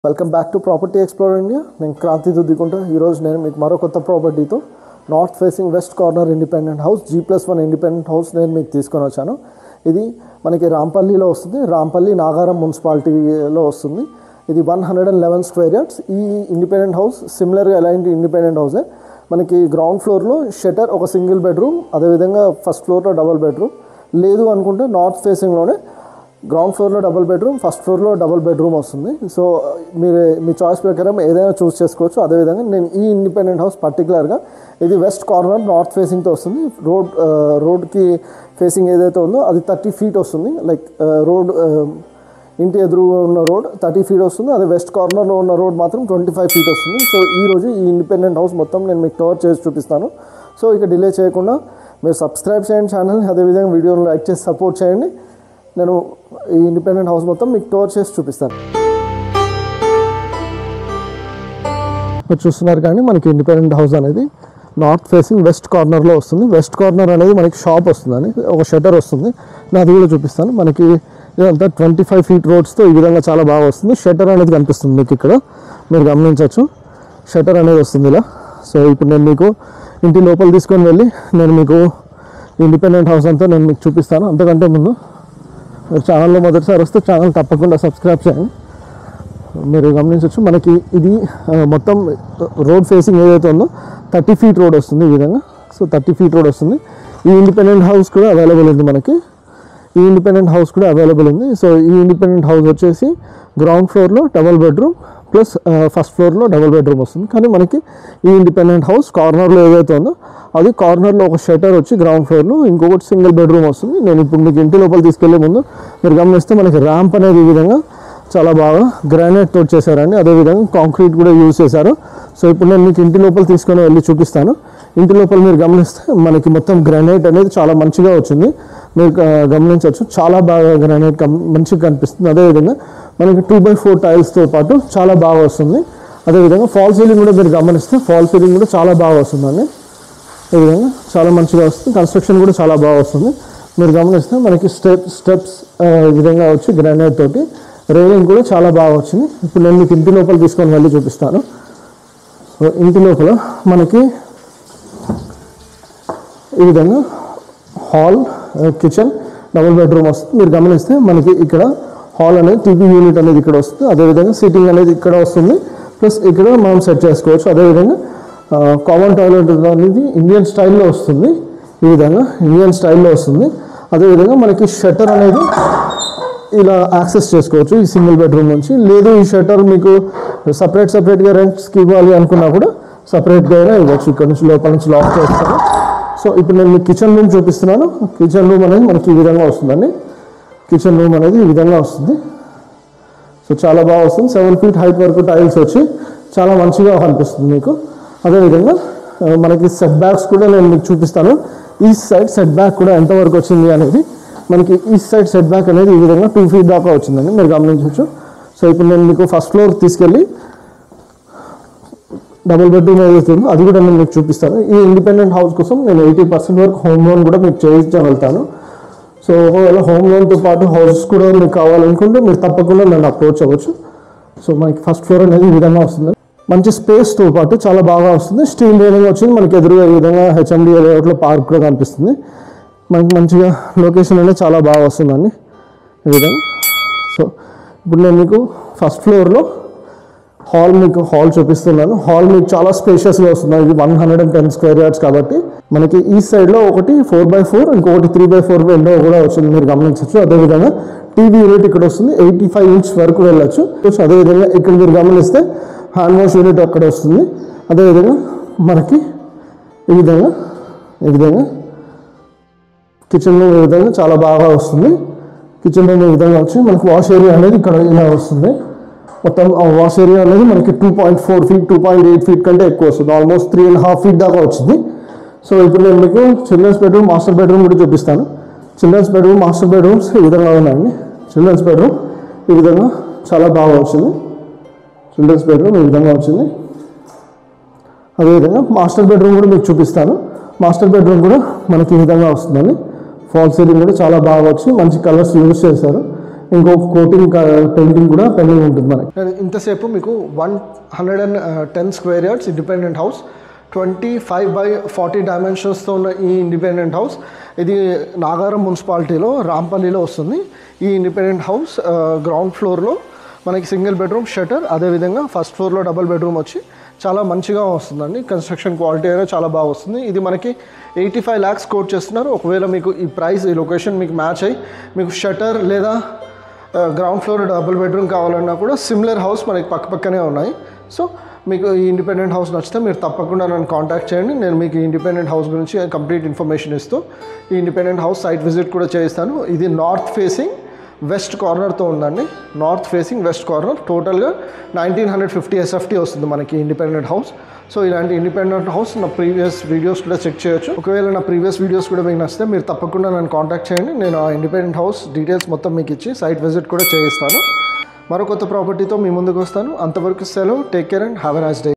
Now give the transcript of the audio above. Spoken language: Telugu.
welcome back to property explore India నేను క్రాంతి దుద్దికుంటా ఈరోజు నేను మీకు మరో కొత్త ప్రాపర్టీతో north facing west corner independent house G plus one independent house నేను మీకు తీసుకొని వచ్చాను ఇది మనకి రాంపల్లిలో వస్తుంది రాంపల్లి నాగారం మున్సిపాలిటీలో వస్తుంది ఇది one hundred and eleven square yards ఈ ఇండిపెండెంట్ హౌస్ సిమిలర్గా ఎలాంటి ఇండిపెండెంట్ హౌసే మనకి గ్రౌండ్ ఫ్లోర్లో షటర్ ఒక సింగిల్ బెడ్రూమ్ అదేవిధంగా ఫస్ట్ ఫ్లోర్లో డబల్ బెడ్రూమ్ లేదు అనుకుంటే నార్త్ ఫేసింగ్లోనే గ్రౌండ్ ఫ్లోర్లో డబుల్ బెడ్రూమ్ ఫస్ట్ ఫ్లోర్లో డబుల్ బెడ్రూమ్ వస్తుంది సో మీరు మీ చాయిస్ ప్రకారం ఏదైనా చూస్ చేసుకోవచ్చు అదేవిధంగా నేను ఈ ఇండిపెండెంట్ హౌస్ పర్టికులర్గా ఇది వెస్ట్ కార్నర్ నార్త్ ఫేసింగ్తో వస్తుంది రోడ్ రోడ్కి ఫేసింగ్ ఏదైతే ఉందో అది థర్టీ ఫీట్ వస్తుంది లైక్ రోడ్ ఇంటి ఎదురు ఉన్న రోడ్ థర్టీ ఫీట్ వస్తుంది అదే వెస్ట్ కార్నర్లో ఉన్న రోడ్ మాత్రం ట్వంటీ ఫైవ్ ఫీట్ వస్తుంది సో ఈ రోజు ఈ ఇండిపెండెంట్ హౌస్ మొత్తం నేను మీకు కవర్ చేసి చూపిస్తాను సో ఇక డిలే చేయకుండా మీరు సబ్స్క్రైబ్ చేయండి ఛానల్ అదేవిధంగా వీడియోని లైక్ చేసి సపోర్ట్ చేయండి నేను ఈ ఇండిపెండెంట్ హౌస్ మొత్తం మీకు టోర్ చేసి చూపిస్తాను మీరు చూస్తున్నారు కానీ మనకి ఇండిపెండెంట్ హౌస్ అనేది నార్త్ ఫేసింగ్ వెస్ట్ కార్నర్లో వస్తుంది వెస్ట్ కార్నర్ అనేది మనకి షాప్ వస్తుందని ఒక షటర్ వస్తుంది నేను అది కూడా చూపిస్తాను మనకి ఇదంతా ట్వంటీ ఫైవ్ ఫీట్ రోడ్స్తో ఈ విధంగా చాలా బాగా వస్తుంది షటర్ అనేది కనిపిస్తుంది మీకు ఇక్కడ మీరు గమనించవచ్చు షటర్ అనేది వస్తుంది ఇలా సో ఇప్పుడు నేను మీకు ఇంటి లోపల తీసుకొని వెళ్ళి నేను మీకు ఇండిపెండెంట్ హౌస్ అంతా నేను మీకు చూపిస్తాను అంతకంటే ముందు మీరు ఛానల్లో మొదటిసారి వస్తే ఛానల్ తప్పకుండా సబ్స్క్రైబ్ చేయండి మీరు గమనించవచ్చు మనకి ఇది ఆ, మొత్తం రోడ్ ఫేసింగ్ ఏదైతే ఉందో థర్టీ ఫీట్ రోడ్ వస్తుంది ఈ విధంగా సో థర్టీ ఫీట్ రోడ్ వస్తుంది ఈ ఇండిపెండెంట్ హౌస్ కూడా అవైలబుల్ ఉంది మనకి ఈ ఇండిపెండెంట్ హౌస్ కూడా అవైలబుల్ ఉంది సో ఈ ఇండిపెండెంట్ హౌస్ వచ్చేసి గ్రౌండ్ ఫ్లోర్లో డబల్ బెడ్రూమ్ ప్లస్ ఫస్ట్ ఫ్లోర్లో డబల్ బెడ్రూమ్ వస్తుంది కానీ మనకి ఈ ఇండిపెండెంట్ హౌస్ కార్నర్లో ఏదైతే ఉందో అది కార్నర్లో ఒక షటర్ వచ్చి గ్రౌండ్ ఫ్లోర్లో ఇంకొకటి సింగిల్ బెడ్రూమ్ వస్తుంది నేను ఇప్పుడు మీకు ఇంటి లోపల తీసుకెళ్లే ముందు మీరు గమనిస్తే మనకి ర్యాంప్ అనేది ఈ విధంగా చాలా బాగా గ్రానైట్ తోటి చేశారండి అదేవిధంగా కాంక్రీట్ కూడా యూజ్ చేశారు సో ఇప్పుడు నేను మీకు ఇంటి లోపల తీసుకొని వెళ్ళి చూపిస్తాను ఇంటి లోపల మీరు గమనిస్తే మనకి మొత్తం గ్రానైట్ అనేది చాలా మంచిగా వచ్చింది మీరు ఆ, గమనించవచ్చు చాలా బాగా గ్రానైట్ కం మంచిగా కనిపిస్తుంది అదేవిధంగా మనకి టూ బై ఫోర్ టైల్స్తో పాటు చాలా బాగా వస్తుంది అదేవిధంగా ఫాల్ సీలింగ్ కూడా మీరు గమనిస్తే ఫాల్ సీలింగ్ కూడా చాలా బాగా వస్తుందండి ఈ విధంగా చాలా మంచిగా వస్తుంది కన్స్ట్రక్షన్ కూడా చాలా బాగా వస్తుంది మీరు గమనిస్తే మనకి స్టెప్ స్టెప్స్ ఆ, ఈ విధంగా వచ్చి గ్రానైట్ తోటి రైలింగ్ కూడా చాలా బాగా వచ్చింది ఇప్పుడు నేను మీకు ఇంటి లోపల తీసుకొని వెళ్ళి చూపిస్తాను సో ఇంటి లోపల మనకి ఈ విధంగా హాల్ కిచెన్ డబుల్ బెడ్రూమ్ వస్తుంది మీరు గమనిస్తే మనకి ఇక్కడ హాల్ అనేది టీవీ యూనిట్ అనేది ఇక్కడ వస్తుంది అదేవిధంగా సీటింగ్ అనేది ఇక్కడ వస్తుంది ప్లస్ ఇక్కడ మనం సెట్ చేసుకోవచ్చు అదేవిధంగా కామన్ టాయిలెట్ అనేది ఇండియన్ స్టైల్లో వస్తుంది ఈ విధంగా ఇండియన్ స్టైల్లో వస్తుంది అదేవిధంగా మనకి షట్టర్ అనేది ఇలా యాక్సెస్ చేసుకోవచ్చు ఈ సింగిల్ బెడ్రూమ్ నుంచి లేదు ఈ షట్టర్ మీకు సపరేట్ సపరేట్గా రెంట్స్కి ఇవ్వాలి అనుకున్నా కూడా సపరేట్గా అయినా ఇవ్వచ్చు ఇక్కడ నుంచి లోపల నుంచి లాక్ చేస్తారు సో ఇప్పుడు నేను మీకు కిచెన్ రూమ్ చూపిస్తున్నాను కిచెన్ రూమ్ అనేది మనకి ఈ విధంగా వస్తుందండి కిచెన్ రూమ్ అనేది ఈ విధంగా వస్తుంది సో చాలా బాగా వస్తుంది సెవెన్ ఫీట్ హైట్ వరకు టైల్స్ వచ్చి చాలా మంచిగా కనిపిస్తుంది మీకు అదేవిధంగా ఆ, మనకి సెట్ బ్యాక్స్ కూడా నేను మీకు చూపిస్తాను ఈ సైడ్ సెట్ బ్యాక్ కూడా ఎంతవరకు వచ్చింది అనేది మనకి ఈ సైడ్ సెట్ బ్యాక్ అనేది ఈ విధంగా టూ ఫీట్ దాకా వచ్చిందండి మీరు గమనించవచ్చు సో ఇప్పుడు నేను మీకు ఫస్ట్ ఫ్లోర్ తీసుకెళ్ళి డబుల్ బెడ్రూమ్ ఏదైతే ఉందో అది కూడా నేను మీకు చూపిస్తాను ఈ ఇండిపెండెంట్ హౌస్ కోసం నేను ఎయిటీ పర్సెంట్ వరకు హోమ్ లోన్ కూడా మీకు చేయించగలుగుతాను సో ఒకవేళ హోమ్ లోన్తో పాటు హౌస్ కూడా మీకు కావాలనుకుంటే మీరు తప్పకుండా నన్ను అప్రోచ్ అవ్వచ్చు సో మనకి ఫస్ట్ ఫ్లోర్ అనేది ఈ విధంగా వస్తుంది మంచి స్పేస్తో పాటు చాలా బాగా వస్తుంది స్టీల్ రేలింగ్ వచ్చింది మనకి ఎదురుగా ఈ విధంగా హెచ్ఎండి లేఅవుట్లో పార్క్ కూడా కనిపిస్తుంది మనకి మంచిగా లొకేషన్ అనేది చాలా బాగా వస్తుందండి ఈ విధంగా సో ఇప్పుడు నేను మీకు ఫస్ట్ ఫ్లోర్లో హాల్ మీకు హాల్ చూపిస్తున్నాను హాల్ మీకు చాలా స్పేషియస్గా వస్తుంది ఇది one hundred and ten square yards కాబట్టి మనకి ఈ సైడ్లో ఒకటి ఫోర్ బై ఫోర్ ఇంకొకటి త్రీ బై ఫోర్ విండో కూడా వచ్చింది మీరు గమనించవచ్చు అదేవిధంగా టీవీ యూనిట్ ఇక్కడ వస్తుంది ఎయిటీ ఫైవ్ ఇంచ్ వరకు వెళ్ళొచ్చు సో అదేవిధంగా ఇక్కడ మీరు గమనిస్తే హ్యాండ్ వాష్ యూనిట్ అక్కడ వస్తుంది అదేవిధంగా మనకి ఈ విధంగా ఈ విధంగా కిచెన్ రూమ్ ఈ విధంగా చాలా బాగా వస్తుంది కిచెన్ రూమ్ ఈ విధంగా వచ్చి మనకి వాష్ ఏరియా అనేది ఇక్కడ ఇలా వస్తుంది మొత్తం ఆ వాష్ ఏరియా అనేది మనకి two point four feet two point eight feet కంటే ఎక్కువ వస్తుంది almost three and half feet దాకా వచ్చింది సో ఇప్పుడు నేను మీకు చిల్డ్రన్స్ బెడ్రూమ్ మాస్టర్ బెడ్రూమ్ కూడా చూపిస్తాను చిల్డ్రన్స్ బెడ్రూమ్ మాస్టర్ బెడ్రూమ్స్ ఈ విధంగా ఉన్నాయండి చిల్డ్రన్స్ బెడ్రూమ్ ఈ విధంగా చాలా బాగా వచ్చింది చిల్డ్రన్స్ బెడ్రూమ్ ఈ విధంగా వచ్చింది అదేవిధంగా మాస్టర్ బెడ్రూమ్ కూడా మీకు చూపిస్తాను మాస్టర్ బెడ్రూమ్ కూడా మనకి ఈ విధంగా వస్తుందండి ఫాల్ సీలింగ్ కూడా చాలా బాగా వచ్చి మంచి కలర్స్ యూజ్ చేశారు ఇంకో కోటింగ్ పెయింటింగ్ కూడా పెండింగ్ ఉంటుంది మనకి నేను ఇంతసేపు మీకు one hundred and ten square yards independent house twenty five by forty డైమెన్షన్స్తో ఉన్న ఈ ఇండిపెండెంట్ హౌస్ ఇది నాగారం మున్సిపాలిటీలో రాంపల్లిలో వస్తుంది ఈ ఇండిపెండెంట్ హౌస్ గ్రౌండ్ ఫ్లోర్లో మనకి సింగిల్ బెడ్రూమ్ షటర్ అదేవిధంగా ఫస్ట్ ఫ్లోర్లో డబుల్ బెడ్రూమ్ వచ్చి చాలా మంచిగా వస్తుందండి కన్స్ట్రక్షన్ క్వాలిటీ అయినా చాలా బాగా వస్తుంది ఇది మనకి ఎయిటీ ఫైవ్ ల్యాక్స్ కోట్ చేస్తున్నారు ఒకవేళ మీకు ఈ ప్రైస్ ఈ లొకేషన్ మీకు మ్యాచ్ అయ్యి మీకు షటర్ లేదా గ్రౌండ్ ఫ్లోర్ డబుల్ బెడ్రూమ్ కావాలన్నా కూడా సిమిలర్ హౌస్ మనకి పక్క పక్కనే ఉన్నాయి సో మీకు ఈ ఇండిపెండెంట్ హౌస్ నచ్చితే మీరు తప్పకుండా నన్ను కాంటాక్ట్ చేయండి నేను మీకు ఈ ఇండిపెండెంట్ హౌస్ గురించి కంప్లీట్ ఇన్ఫర్మేషన్ ఇస్తూ ఈ ఇండిపెండెంట్ హౌస్ సైట్ విజిట్ కూడా చేస్తాను ఇది నార్త్ ఫేసింగ్ వెస్ట్ కార్నర్తో ఉందండి నార్త్ ఫేసింగ్ వెస్ట్ కార్నర్ టోటల్గా నైన్టీన్ హండ్రెడ్ ఫిఫ్టీ ఎస్ఎఫ్టీ వస్తుంది మనకి ఇండిపెండెంట్ హౌస్ సో ఇలాంటి ఇండిపెండెంట్ హౌస్ నా ప్రీవియస్ వీడియోస్ కూడా చెక్ చేయొచ్చు ఒకవేళ నా ప్రీవియస్ వీడియోస్ కూడా మీకు నచ్చితే మీరు తప్పకుండా నన్ను కాంటాక్ట్ చేయండి నేను ఆ ఇండిపెండెంట్ హౌస్ డీటెయిల్స్ మొత్తం మీకు ఇచ్చి సైట్ విజిట్ కూడా చేయిస్తాను మరో కొత్త ప్రాపర్టీతో మీ ముందుకు వస్తాను అంతవరకు సెలవు take care and have a nice day